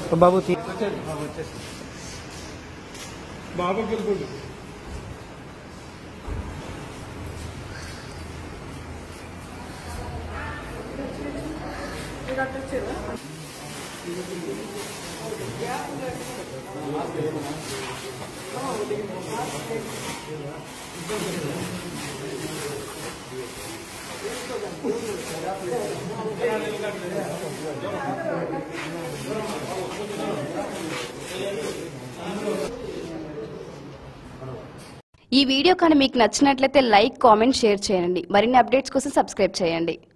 బాబు తీ బాబు గెలుపుడు ఈ వీడియో కానీ మీకు నచ్చినట్లయితే లైక్ కామెంట్ షేర్ చేయండి మరిన్ని అప్డేట్స్ కోసం సబ్స్క్రైబ్ చేయండి